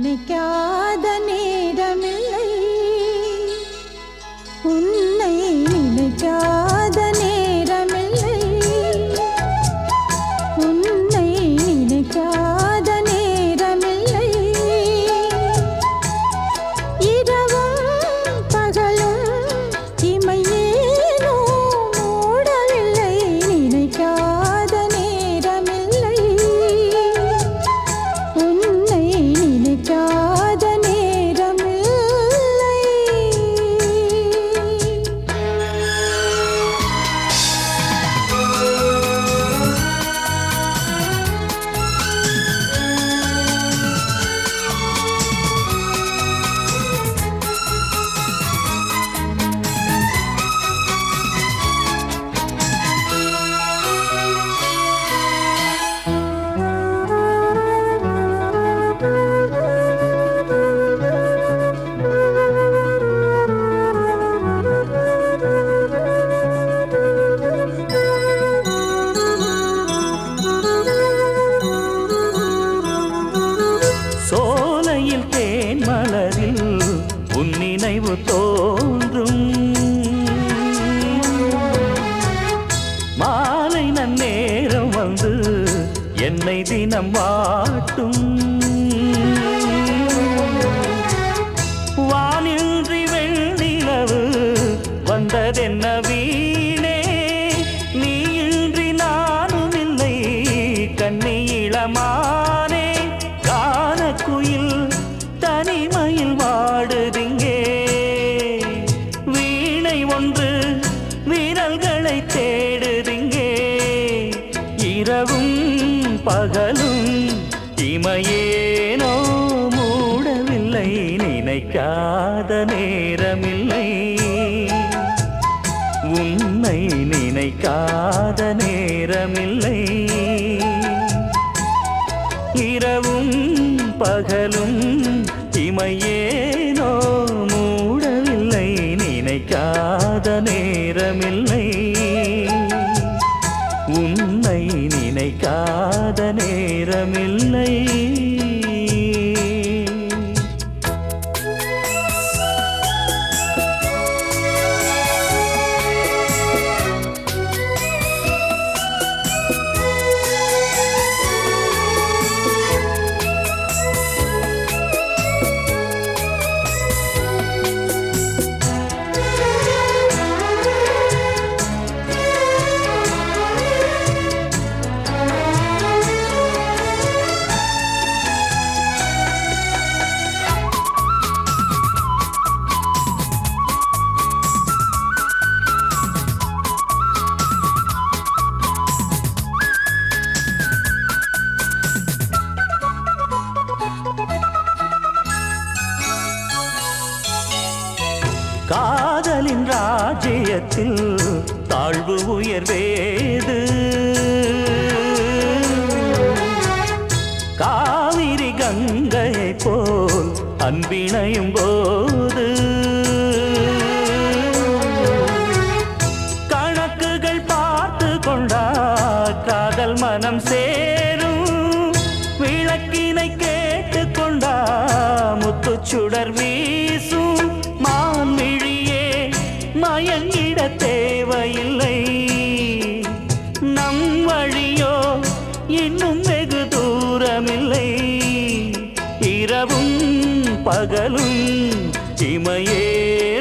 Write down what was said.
நினைக்காத நேரமில்லை உன்னை நினைக்காத நேரமில்லை உன்னை நினைக்காத நேரமில்லை இரவும் பகலும் இமையேனோ மூடவில்லை நினைக்காத நேரமில்லை உன்னை நினைக்காத நேரமில்லை சோலையில் தேன் மலரில் உன் நினைவு தோன்றும் மாலை நன்னேரம் வந்து என்னை தினம் வாட்டும் வானின்றி வெண்ணிலவு வந்ததென்ன வீணே நீ இன்றி நானும் இல்லை கண்ணி இளமானே கானக்குயில் தனிமையில் வாடுதிங்கே வீணை ஒன்று வீரல்களை தேடுதிங்கே இரவும் பகலும் இமையேனோ மூடவில்லை நினைக்காத நேரமில்லை உன்னை நினைக்காத நேரமில்லை இரவும் பகலும் இமையேனோ மூடவில்லை நினைக்காத நேரமில்லை உன்னை நினைக்காத நேரமில்லை காதலின் ராஜ்யத்தில் தாழ்வு உயர்வேது காவிரி கங்கையை போல் அன்பிணையும் போது கணக்குகள் பார்த்து கொண்டா காதல் மனம் சேரும் விளக்கினை கேட்டு கொண்டா முத்துச்சுடர் வீசும் மான்மிழியே மயங்கிட தேவையில்லை நம் வழியோ இன்னும் வெகு தூரமில்லை இரவும் பகலும் இமையே